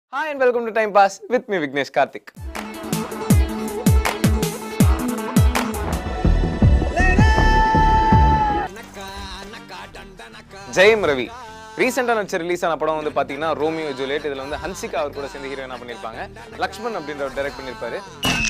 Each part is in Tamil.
Hi and welcome to time pass with me Vignesh Karthik Jayam Ravi ரீசெண்டாக நடிச்ச ரிலீஸ் ஆன படம் வந்து பார்த்தீங்கன்னா ரோமியோ ஜூலியட் இதில் வந்து ஹன்சிகா அவர் கூட சேர்ந்து ஹீரோயினா பண்ணியிருப்பாங்க லக்ஷ்மண் அப்படின்றவர் டைரக்ட் பண்ணியிருப்பாரு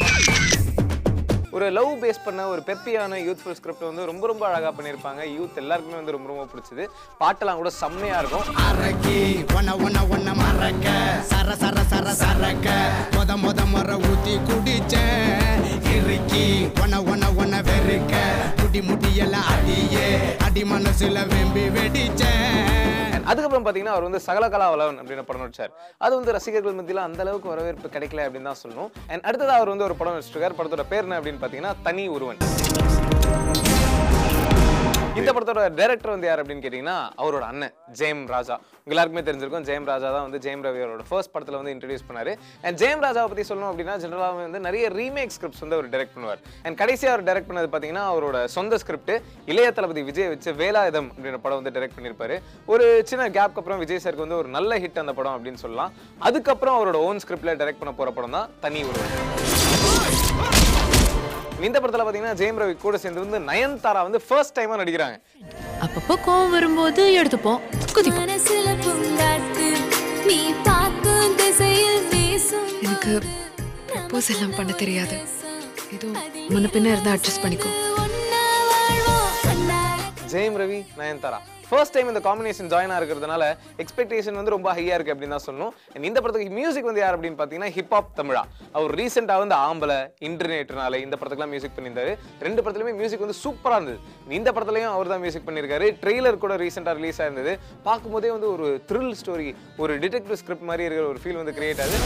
ஒரு லவ் பேஸ் பண்ண ஒரு பெப்பியான யூத்ஃபுல் ஸ்கிரிப்ட் வந்து ரொம்ப ரொம்ப அழகாக பண்ணியிருப்பாங்க யூத் எல்லாருக்குமே வந்து ரொம்ப ரொம்ப பிடிச்சது பாட்டெல்லாம் கூட செம்மையாக இருக்கும் அரக்கி ஒன்ன ஒன்ன ஒன்ன மறக்க சர சர சர சரக்க மொத மொத முறை ஊத்தி குடிச்சேன் இறுக்கி ஒன்ன ஒன்ன ஒன்ன வெறுக்க முடி முடியெல்லாம் அடியே அடி மனசுல வெம்பி வெடிச்சேன் அதுக்கப்புறம் பார்த்தீங்கன்னா அவர் வந்து சகலகலா வளவன் அப்படின்னு படம் நடிச்சார் அது வந்து ரசிகர்கள் மத்தியில் அந்த அளவுக்கு வரவேற்பு கிடைக்கல அப்படின்னு தான் சொல்லணும் அண்ட் அடுத்தது அவர் வந்து ஒரு படம் நடிச்சிருக்காரு படத்தோட பேர் என்ன அப்படின்னு பார்த்தீங்கன்னா தனி ஒருவன் இந்த படத்தோட டைரக்டர் வந்து யார் அப்படின்னு கேட்டிங்கன்னா அவரோட அண்ணன் ஜெயம் ராஜா உங்க எல்லாருக்குமே தெரிஞ்சிருக்கும் ஜெயம் ராஜா தான் வந்து ஜெயம் ரவி அவரோட ஃபர்ஸ்ட் படத்தில் வந்து இன்ட்ரடியூஸ் பண்ணாரு அண்ட் ஜெயம் ராஜாவை பற்றி சொல்லணும் அப்படின்னா ஜென்ரலாக வந்து நிறைய ரீமேக் ஸ்கிரிப்ட்ஸ் வந்து அவர் டைரக்ட் பண்ணுவார் அண்ட் கடைசியாக அவர் டைரக்ட் பண்ணது பார்த்தீங்கன்னா அவரோட சொந்த ஸ்கிரிப்ட் இளைய தளபதி விஜய் வச்சு வேலாயுதம் அப்படின்ற படம் வந்து டைரக்ட் பண்ணியிருப்பாரு ஒரு சின்ன கேப்க்கு அப்புறம் விஜய் சாருக்கு வந்து ஒரு நல்ல ஹிட் அந்த படம் அப்படின்னு சொல்லலாம் அதுக்கப்புறம் அவரோட ஓன் ஸ்கிரிப்ட்ல டைரக்ட் பண்ண போற படம் தான் தனி ஒருவன் இந்த படத்துல பாத்தீங்கன்னா ஜெயம் ரவி கூட சேர்ந்து வந்து நயன்தாரா வந்து ஃபர்ஸ்ட் டைமா நடிக்கிறாங்க அப்பப்போ கோவம் வரும்போது எடுத்துப்போம் குதிப்போம் மனசுல பூங்காத்து நீ பார்க்கும் திசையில் வீசும் எனக்கு ப்ரப்போஸ் எல்லாம் பண்ண தெரியாது ஏதோ முன்ன பின்ன இருந்தா அட்ஜஸ்ட் பண்ணிக்கோ ஒன்னா வாழ்வோம் கண்ணார ஜெயம் ரவி நயன்தாரா ஃபர்ஸ்ட் டைம் இந்த காம்பினேஷன் ஜாயின் இருக்கிறதுனால எக்ஸ்பெக்டேஷன் வந்து ரொம்ப ஹையா இருக்கு அப்படின்னு தான் சொல்லணும் And இந்த படத்துக்கு மியூசிக் வந்து யார் அப்படின்னு பார்த்தீங்கன்னா ஹிப்ஹாப் தமிழா அவர் ரீசெண்டாக வந்து ஆம்பளை இன்டர்நெட்னால இந்த படத்துக்குலாம் மியூசிக் பண்ணியிருந்தாரு ரெண்டு படத்துலையுமே மியூசிக் வந்து சூப்பராக இருந்தது இந்த படத்துலையும் அவர் தான் மியூசிக் பண்ணியிருக்காரு ட்ரெய்லர் கூட ரீசெண்டாக ரிலீஸ் ஆயிருந்தது பார்க்கும்போதே வந்து ஒரு த்ரில் ஸ்டோரி ஒரு டிடெக்டிவ் ஸ்கிரிப்ட் மாதிரி இருக்கிற ஒரு ஃபீல் வந்து கிரியேட் ஆகுது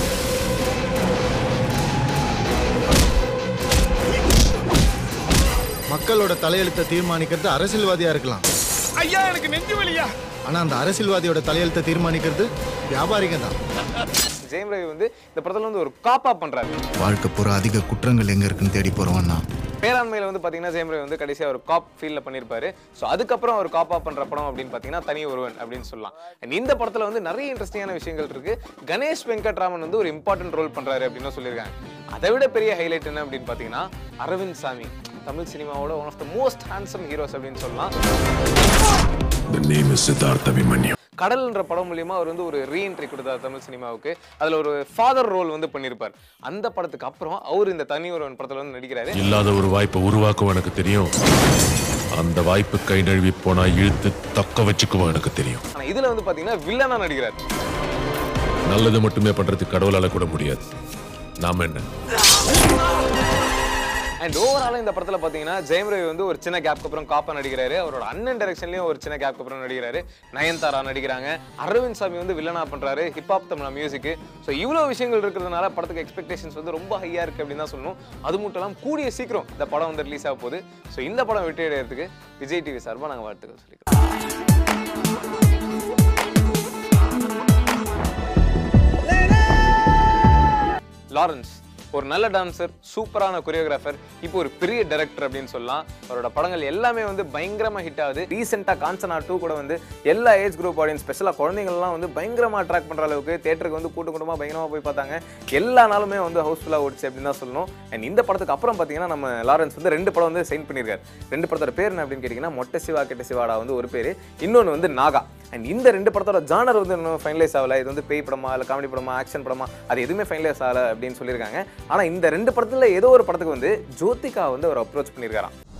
மக்களோட தலையெழுத்தை தீர்மானிக்கிறது அரசியல்வாதியா இருக்கலாம் ஐயா எனக்கு நெஞ்சு வலியா ஆனா அந்த அரசியல்வாதியோட தலையெழுத்தை தீர்மானிக்கிறது வியாபாரிங்க தான் ஜெயம் ரவி வந்து இந்த படத்துல வந்து ஒரு காப்பா பண்றாரு வாழ்க்கை பூரா அதிக குற்றங்கள் எங்க இருக்குன்னு தேடி போறவன்னா பேராண்மையில வந்து பாத்தீங்கன்னா ஜெயம் ரவி வந்து கடைசியா ஒரு காப் ஃபீல்ட்ல பண்ணியிருப்பாரு ஸோ அதுக்கப்புறம் ஒரு காப்பா பண்ற படம் அப்படின்னு பாத்தீங்கன்னா தனி ஒருவன் அப்படின்னு சொல்லலாம் And இந்த படத்துல வந்து நிறைய இன்ட்ரெஸ்டிங்கான விஷயங்கள் இருக்கு கணேஷ் வெங்கட்ராமன் வந்து ஒரு இம்பார்ட்டன்ட் ரோல் பண்றாரு அப்படின்னு சொல்லியிருக்காங்க அதை விட பெரிய ஹைலைட் என்ன அப்படின்னு பாத்தீங்கன்னா அரவிந்த் சாமி தமிழ் சினிமாவோட one of the most handsome heroes அப்படின்னு சொல்லலாம் The name is Siddhartha Abhimanyu. கடல்ன்ற படம் மூலியமா அவர் வந்து ஒரு ரீஎன்ட்ரி கொடுத்தார் தமிழ் சினிமாவுக்கு அதுல ஒரு ஃபாதர் ரோல் வந்து பண்ணியிருப்பார் அந்த படத்துக்கு அப்புறம் அவர் இந்த தனி ஒருவன் படத்துல வந்து நடிக்கிறாரு இல்லாத ஒரு வாய்ப்பை உருவாக்குவ எனக்கு தெரியும் அந்த வாய்ப்பு கை நழுவி போனா இழுத்து தக்க வச்சுக்குவோம் எனக்கு தெரியும் ஆனா இதுல வந்து பாத்தீங்கன்னா வில்லனா நடிக்கிறார் நல்லது மட்டுமே பண்றதுக்கு கடவுளால கூட முடியாது நாம என்ன அண்ட் ஓவரால இந்த படத்துல பாத்தீங்கன்னா ஜெயம் ரவி வந்து ஒரு சின்ன கேப்க்கு அப்புறம் காப்பா நடிக்கிறாரு அவரோட அண்ணன் டைரக்ஷன்லயும் ஒரு சின்ன கேப்க்கு அப்புறம் நடிக்கிறாரு நயன்தாரா நடிக்கிறாங்க அரவிந்த் சாமி வந்து வில்லனா பண்றாரு ஹிப்ஹாப் தமிழா மியூசிக் ஸோ இவ்வளவு விஷயங்கள் இருக்கிறதுனால படத்துக்கு எக்ஸ்பெக்டேஷன்ஸ் வந்து ரொம்ப ஹையா இருக்கு அப்படின்னு தான் சொல்லணும் அது மட்டும் இல்லாமல் கூடிய சீக்கிரம் இந்த படம் வந்து ரிலீஸ் ஆக போகுது ஸோ இந்த படம் வெற்றி அடையிறதுக்கு விஜய் டிவி சார்பாக நாங்கள் வாழ்த்துக்கள் சொல்லிக்கிறோம் லாரன்ஸ் ஒரு நல்ல டான்சர் சூப்பரான கொரியோகிராஃபர் இப்போ ஒரு பெரிய டைரக்டர் அப்படின்னு சொல்லலாம் அவரோட படங்கள் எல்லாமே வந்து பயங்கரமா ஹிட் ஆகுது ரீசெண்டாக காஞ்சனா டூ கூட வந்து எல்லா ஏஜ் குரூப் ஆடியன்ஸ் ஸ்பெஷலாக குழந்தைங்கள்லாம் வந்து பயங்கரமா அட்ராக்ட் பண்ற அளவுக்கு தேட்டருக்கு வந்து கூட்டு குடும்பமா பயங்கரமா போய் பார்த்தாங்க எல்லா நாளுமே வந்து ஹவுஸ்ஃபுல்லாக ஓடிச்சு அப்படின்னு தான் சொல்லணும் அண்ட் இந்த படத்துக்கு அப்புறம் பார்த்தீங்கன்னா நம்ம லாரன்ஸ் வந்து ரெண்டு படம் வந்து சைன் பண்ணியிருக்காரு ரெண்டு படத்தோட பேர் என்ன அப்படின்னு கேட்டிங்கன்னா மொட்டை சிவா கெட்ட சிவாடா வந்து ஒரு பேர் இன்னொன்று வந்து நாகா அண்ட் இந்த ரெண்டு படத்தோட ஜானர் வந்து இன்னும் ஃபைனலைஸ் ஆகல இது வந்து பேய் படமா இல்லை காமெடி படமா ஆக்ஷன் படமா அது எதுவுமே ஃபைனலைஸ் ஆகல அப்படின்னு சொல்லியிருக்காங்க ஆனால் இந்த ரெண்டு படத்துல ஏதோ ஒரு படத்துக்கு வந்து ஜோதிகா வந்து அவர் அப்ரோச் பண்ணியிருக்காராம்